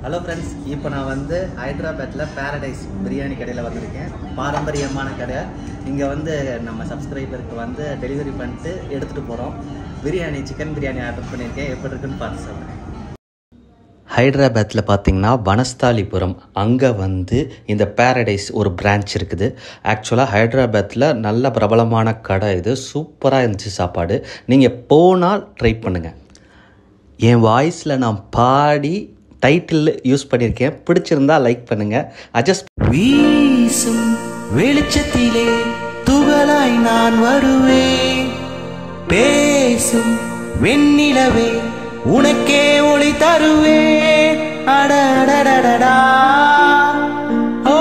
hello friends இப்போ நான் வந்து ஹைதராபாத்தில் பாரடைஸ் பிரியாணி கடையில் வந்திருக்கேன் பாரம்பரியமான கடை இங்கே வந்து நம்ம சப்ஸ்கிரைபருக்கு வந்து டெலிவரி பண்ணிட்டு எடுத்துகிட்டு போகிறோம் பிரியாணி சிக்கன் பிரியாணி ஆர்டர் பண்ணியிருக்கேன் எப்படி இருக்குன்னு பார்த்து சொல்கிறேன் ஹைதராபாத்தில் பார்த்தீங்கன்னா வனஸ்தாலிபுரம் அங்கே வந்து இந்த பாரடைஸ் ஒரு பிரான்ச் இருக்குது ஆக்சுவலாக ஹைதராபாத்தில் நல்ல பிரபலமான கடை இது சூப்பராக இருந்துச்சு சாப்பாடு நீங்கள் போனால் ட்ரை பண்ணுங்கள் என் வாய்ஸில் நான் பாடி டைட்டில் யூஸ் பண்ணியிருக்கேன் பிடிச்சிருந்தா லைக் பண்ணுங்கள் அட்ஜஸ்ட் வீசும் வெளிச்சத்திலே துகளாய் நான் வருவேன் பேசும் வெண்ணிலவே உனக்கே ஒளி தருவேன் அடடடடடா ஓ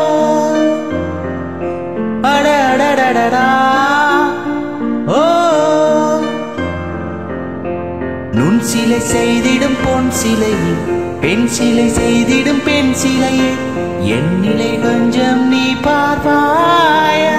அடடடடடா ஓ நுண் சிலை செய்திடும் பொன் சிலையே பெண் சிலை செய்திடும் பெண் சிலையே என் நிலை கொஞ்சம் நீ பார்ப்பாயா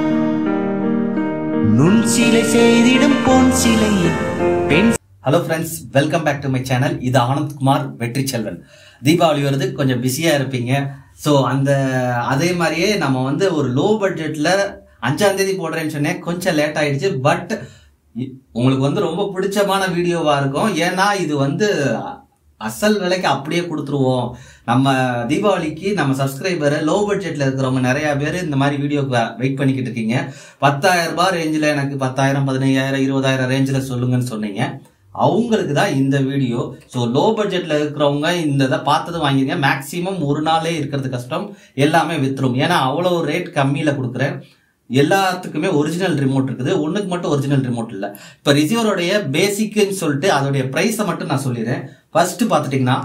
நுண் சிலை செய்திடும் பொன் சிலையே பெண் hello friends welcome back to my channel இது ஆனந்த்குமார் வெற்றி செல்வன் தீபாவளி வருது கொஞ்சம் பிஸியாக இருப்பீங்க ஸோ அந்த அதே மாதிரியே நம்ம வந்து ஒரு லோ பட்ஜெட்டில் அஞ்சாம் தேதி போடுறேன்னு சொன்னேன் கொஞ்சம் லேட் ஆயிடுச்சு பட் உங்களுக்கு வந்து ரொம்ப பிடிச்சமான வீடியோவாக இருக்கும் ஏன்னா இது வந்து அசல் விலைக்கு அப்படியே கொடுத்துருவோம் நம்ம தீபாவளிக்கு நம்ம சப்ஸ்கிரைபர் லோ பட்ஜெட்ல இருக்கிறவங்க நிறைய பேர் இந்த மாதிரி வீடியோக்கு வெயிட் பண்ணிக்கிட்டு இருக்கீங்க பத்தாயிரம் ரூபாய் ரேஞ்சில் எனக்கு பத்தாயிரம் பதினையாயிரம் இருபதாயிரம் ரேஞ்சில் சொல்லுங்கன்னு சொன்னீங்க அவங்களுக்கு தான் இந்த வீடியோ ஸோ லோ பட்ஜெட்ல இருக்கிறவங்க இந்த இதை பார்த்தது வாங்கிருங்க மேக்ஸிமம் ஒரு நாளே இருக்கிறது கஷ்டம் எல்லாமே வித்துரும் ஏன்னா அவ்வளோ ரேட் கம்மியில் கொடுக்குறேன் எல்லாத்துக்குமே ஒரிஜினல் ரிமோட் இருக்குது ஒன்றுக்கு மட்டும் ஒரிஜினல் ரிமோட் இல்லை இப்போ ரிசீவருடைய பேசிக்குன்னு சொல்லிட்டு அதோடைய ப்ரைஸை மட்டும் நான் சொல்லிடுறேன் ஃபர்ஸ்ட் பார்த்துட்டிங்கன்னா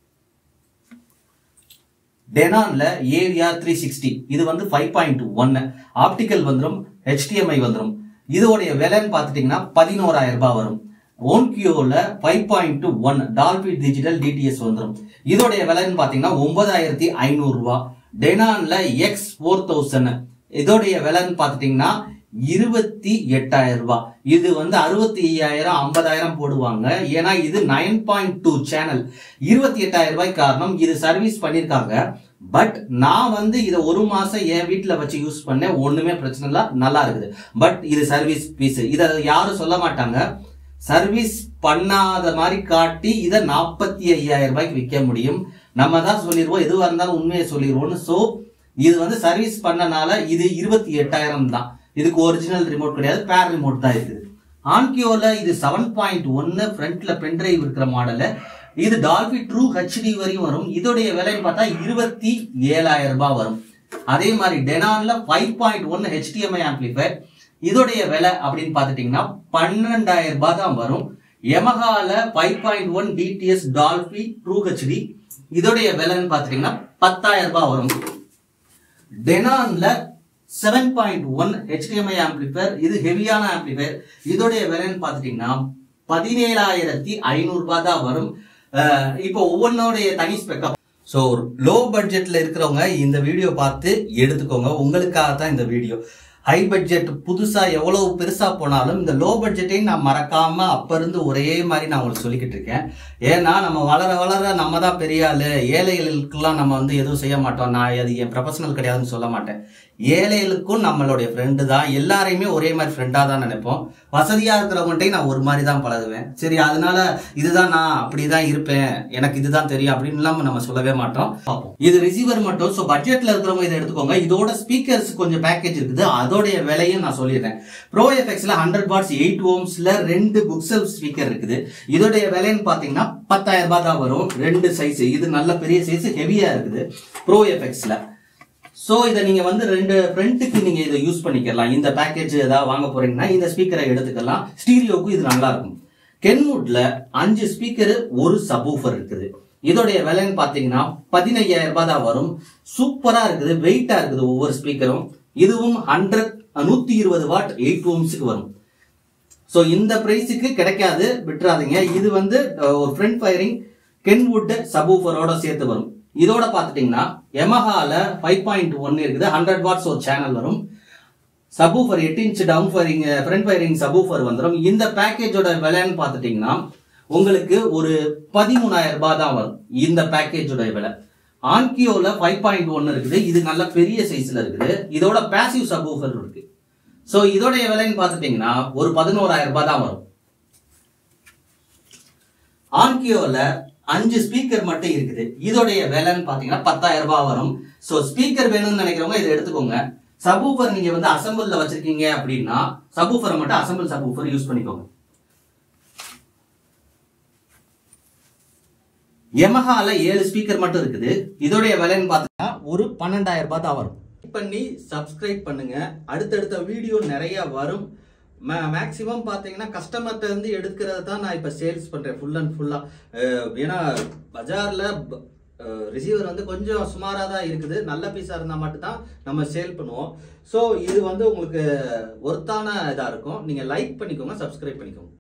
டெனான்ல ஏவிஆர் த்ரீ சிக்ஸ்டி இது வந்து ஃபைவ் பாயிண்ட் ஒன்னு ஆப்டிக்கல் வந்துடும் ஹெச்டிஎம்ஐ வந்துடும் இதோடைய விலைன்னு பார்த்துட்டிங்கன்னா பதினோராயிரம் ரூபாய் வரும் ஓன்கியோல five point one Dolby digital DTS வந்துடும் இதோடைய விலைன்னு பார்த்தீங்கன்னா ஒன்பதாயிரத்தி ஐநூறு ரூபாய் டெனான்ல எக்ஸ் ஃபோர் தௌசண்ட் இதோடைய விலைன்னு பார்த்துட்டிங்கன்னா இருபத்தி எட்டாயிரம் ரூபாய் இது வந்து அறுபத்தி ஐயாயிரம் ஐம்பதாயிரம் போடுவாங்க ஏன்னா இது நைன் பாயிண்ட் டூ சேனல் இருபத்தி எட்டாயிரம் ரூபாய் காரணம் இது சர்வீஸ் பண்ணியிருக்காங்க பட் நான் வந்து இதை ஒரு மாசம் என் வீட்டில் வச்சு யூஸ் பண்ணேன் ஒண்ணுமே பிரச்சனை இல்லை நல்லா இருக்குது பட் இது சர்வீஸ் பீஸ் இதை யாரும் சொல்ல மாட்டாங்க சர்வீஸ் பண்ணாத மாதிரி காட்டி இதை நாற்பத்தி ஐயாயிரம் ரூபாய்க்கு விற்க முடியும் நம்ம தான் சொல்லிடுவோம் எதுவாக இருந்தாலும் உண்மையை சொல்லிடுவோம்னு ஸோ இது வந்து சர்வீஸ் பண்ணனால இது இருபத்தி எட்டாயிரம் தான் இதுக்கு ஒரிஜினல் ரிமோட் கிடையாது பேர் ரிமோட் தான் இருக்குது ஆன்கியோல இது செவன் பாயிண்ட் ஒன்னு ஃப்ரண்ட்ல பென்ட்ரைவ் இருக்கிற மாடலு இது டால்பி ட்ரூ ஹெச்டி வரையும் வரும் இதோடைய விலைன்னு பார்த்தா இருபத்தி ஏழாயிரம் ரூபாய் வரும் அதே மாதிரி டெனான்ல five point one HDMI amplifier இதோடைய விலை அப்படின்னு பார்த்துட்டீங்கன்னா பன்னெண்டாயிரம் ரூபாய் தான் வரும் எமகால five point one DTS Dolby true HD இதோடைய விலைன்னு பார்த்துட்டீங்கன்னா பத்தாயிரம் ரூபாய் வரும் டெனான்ல seven point one HDMI amplifier இது ஹெவியான ஆம்பிளிஃபயர் இதோடைய விலைன்னு பார்த்துட்டீங்கன்னா பதினேழாயிரத்தி ஐநூறு ரூபாய் தான் வரும் அஹ் இப்போ ஒவ்வொன்னோடைய தனி ஸ்பெக்கப் ஸோ லோ பட்ஜெட்ல இருக்கிறவங்க இந்த வீடியோ பார்த்து எடுத்துக்கோங்க உங்களுக்காக தான் இந்த வீடியோ ஹை பட்ஜெட் புதுசா எவ்வளவு பெருசா போனாலும் இந்த லோ பட்ஜெட்டையும் நான் மறக்காம அப்ப இருந்து ஒரே மாதிரி நான் உங்களுக்கு சொல்லிக்கிட்டு இருக்கேன் ஏன்னா நம்ம வளர வளர நம்ம தான் பெரிய ஆளு ஏழைகளுக்கெல்லாம் நம்ம வந்து எதுவும் செய்ய மாட்டோம் நான் அது என் ப்ரொஃபஷனல் கிடையாதுன்னு சொல்ல மாட்டேன் ஏழைகளுக்கும் நம்மளுடைய ஃப்ரெண்டு தான் எல்லாரையுமே ஒரே மாதிரி ஃப்ரெண்டாக தான் நினைப்போம் வசதியாக இருக்கிறவங்கள்ட்டையும் நான் ஒரு மாதிரி தான் பழகுவேன் சரி அதனால இதுதான் நான் அப்படி தான் இருப்பேன் எனக்கு இதுதான் தெரியும் அப்படின்லாம் நம்ம சொல்லவே மாட்டோம் பார்ப்போம் இது ரிசீவர் மட்டும் ஸோ பட்ஜெட்டில் இருக்கிறவங்க இதை எடுத்துக்கோங்க இதோட ஸ்பீக்கர்ஸ் கொஞ்சம் பேக்கேஜ் இருக்குது அதோடைய விலையும் நான் சொல்லிடுறேன் ப்ரோ எஃப்எக்ஸ்ல ஹண்ட்ரட் வாட்ஸ் எயிட் ஓம்ஸ்ல ரெண்டு புக்ஸல் ஸ்பீக்கர் இருக்குது இதோடைய விலைன்னு பார்த்தீங்கன்னா பத்தாயிரம் ரூபாய் தான் வரும் ரெண்டு சைஸ் இது நல்ல பெரிய சைஸ் ஹெவியா இருக்குது ப்ரோ எஃப்எக்ஸ்ல ஸோ இதை நீங்கள் வந்து ரெண்டு ஃப்ரண்ட்டுக்கு நீங்கள் இதை யூஸ் பண்ணிக்கலாம் இந்த பேக்கேஜ் ஏதாவது வாங்க போறீங்கன்னா இந்த ஸ்பீக்கரை எடுத்துக்கலாம் ஸ்டீரியோவுக்கு இது நல்லா இருக்கும் கென்வுட்ல அஞ்சு ஸ்பீக்கர் ஒரு சபூஃபர் இருக்குது இதோடைய விலைன்னு பார்த்தீங்கன்னா பதினையாயிரம் ரூபாய் தான் வரும் சூப்பராக இருக்குது வெயிட்டாக இருக்குது ஒவ்வொரு ஸ்பீக்கரும் இதுவும் ஹண்ட்ரட் நூற்றி இருபது வாட் எயிட் ஓம்ஸுக்கு வரும் ஸோ இந்த ப்ரைஸுக்கு கிடைக்காது விட்டுறாதீங்க இது வந்து அஹ், ஒரு ஃப்ரண்ட் ஃபயரிங் கென்வுட் சபூஃபரோட சேர்த்து வரும் இதோட பார்த்துட்டீங்கன்னா எமஹால ஃபைவ் பாயிண்ட் ஒன் இருக்குது ஹண்ட்ரட் வாட்ஸ் ஒரு சேனல் வரும் சபூஃபர் எட்டு inch down firing front firing subwoofer வந்துடும் இந்த பேக்கேஜோட விலைன்னு பார்த்துட்டீங்கன்னா உங்களுக்கு ஒரு பதிமூணாயிரம் ரூபாய் தான் வரும் இந்த பேக்கேஜோட விலை ஆன்கியோல ஃபைவ் பாயிண்ட் ஒன் இருக்குது இது நல்ல பெரிய சைஸ்ல இருக்குது இதோட பேசிவ் சபூஃபர் இருக்கு ஸோ இதோடைய விலைன்னு பார்த்துட்டீங்கன்னா ஒரு பதினோராயிரம் ரூபாய் தான் வரும் ஆன்கியோல அஞ்சு ஸ்பீக்கர் மட்டும் இருக்குது இதோடைய விலைன்னு பாத்தீங்கன்னா பத்தாயிரம் ரூபாய் வரும் ஸோ ஸ்பீக்கர் வேணும்னு நினைக்கிறவங்க இதை எடுத்துக்கோங்க சபூஃபர் நீங்க வந்து அசம்பிள்ல வச்சிருக்கீங்க அப்படின்னா சபூஃபரை மட்டும் அசம்பிள் சபூஃபர் யூஸ் பண்ணிக்கோங்க எமஹால ஏழு ஸ்பீக்கர் மட்டும் இருக்குது இதோடைய விலைன்னு பார்த்தீங்கன்னா ஒரு பன்னெண்டாயிரம் ரூபாய் தான் வரும் பண்ணி சப்ஸ்கிரைப் பண்ணுங்க அடுத்தடுத்த வீடியோ நிறைய வரும் மேக்ஸிமம் பார்த்தீங்கன்னா கஸ்டமர்கிட்ட இருந்து எடுக்கிறத தான் நான் இப்போ சேல்ஸ் பண்ணுறேன் ஃபுல் அண்ட் ஃபுல்லாக ஏன்னா பஜாரில் ரிசீவர் வந்து கொஞ்சம் சுமாராக தான் இருக்குது நல்ல பீஸாக இருந்தால் மட்டும்தான் நம்ம சேல் பண்ணுவோம் ஸோ இது வந்து உங்களுக்கு ஒர்த்தான இதாக இருக்கும் நீங்கள் லைக் பண்ணிக்கோங்க சப்ஸ்கிரைப் பண்ணிக்கோங்க